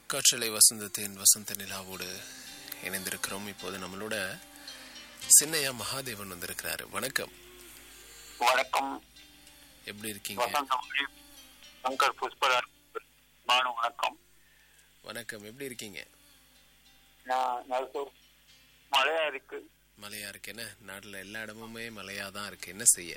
காற்றலை வசந்தத்தின் வசந்த நிலாவோடு இணைந்திருக்கிறோம் இப்போது நம்மளோட சின்னையா மகாதேவன் வந்திருக்கிறாரு வணக்கம் வணக்கம் எப்படி இருக்கீங்க வசந்தமொழி சங்கர் புஷ்பராஜ் மானு வணக்கம் வணக்கம் எப்படி இருக்கீங்க நான் நல்லூர் மழையா இருக்கு மழையா இருக்கு என்ன நாட்டுல எல்லா இடமுமே மழையா தான் இருக்கு என்ன செய்ய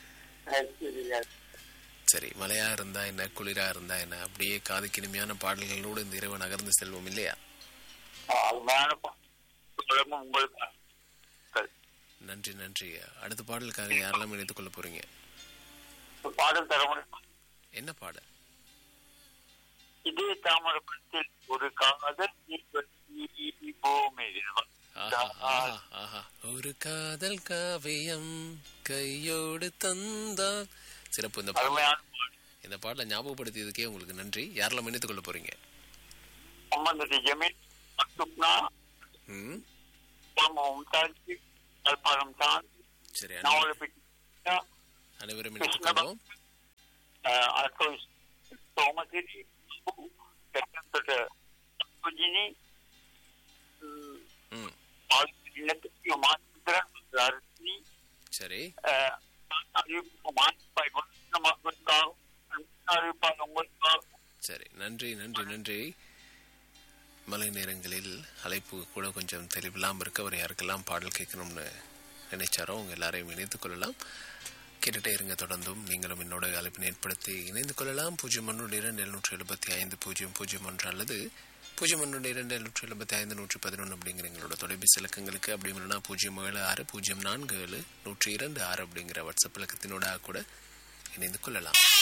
சரி மழையா இருந்தா என்ன குளிரா இருந்தா என்ன அப்படியே காதுக்கு இனிமையான பாடல்களோடு இந்த இரவு நகர்ந்து செல்வோம் இல்லையா அருமையான பாடலும் உங்களுக்கு நன்றி நன்றி அடுத்த பாடலுக்காக யாரெல்லாம் இணைத்துக் கொள்ள போறீங்க பாடல் தர முடியும் என்ன பாடல் இதே தாமரப்படத்தில் ஒரு காதல் பூமி ஆஹா, ஆஹா, ஆஹா. ஒரு காதல் காவியம் கையோடு தந்தால் சிறப்பு இந்த பாடல் அருமையான பாடல் இந்த பாடலை ஞாபகப்படுத்தியதுக்கே உங்களுக்கு நன்றி யாரெல்லாம் இணைத்துக் கொள்ள போறீங்க சம்பந்தத்தை ஜமீன் சுப்னா ம் மும்தாஜி கல்பாலம் தான் சரி அனை- நாவலப்பட்டி அனைவரும் இணைத்துக் கொள்வோம் atau Somagiri Kata Begini ம் Paling Mantran Arti சரி Ari Pemantpai Nama Betul Ari Panung Betul சரி நன்றி நன்றி நன்றி மழை நேரங்களில் அழைப்பு கூட கொஞ்சம் தெளிவில்லாமல் இருக்க அவர் யாருக்கெல்லாம் பாடல் கேட்கணும்னு நினைச்சாரோ அவங்க எல்லாரையும் இணைத்துக் கொள்ளலாம் கேட்டுட்டே இருங்க தொடர்ந்தும் நீங்களும் என்னோட அழைப்பினை ஏற்படுத்தி இணைந்து கொள்ளலாம் பூஜ்ஜியம் ஒன்று இரண்டு எழுநூற்றி எழுபத்தி ஐந்து பூஜ்ஜியம் பூஜ்ஜியம் ஒன்று அல்லது பூஜ்ஜியம் ஒன்று இரண்டு எழுநூற்றி எழுபத்தி ஐந்து நூற்றி பதினொன்று அப்படிங்கிற எங்களோட தொலைபேசி இலக்கங்களுக்கு அப்படி இல்லைன்னா பூஜ்ஜியம் ஏழு ஆறு பூஜ்ஜியம் நான்கு ஏழு நூற்றி இரண்டு ஆறு அப்படிங்கிற வாட்ஸ்அப் இலக்கத்தினோட கூட இணைந்து கொள்ளலாம்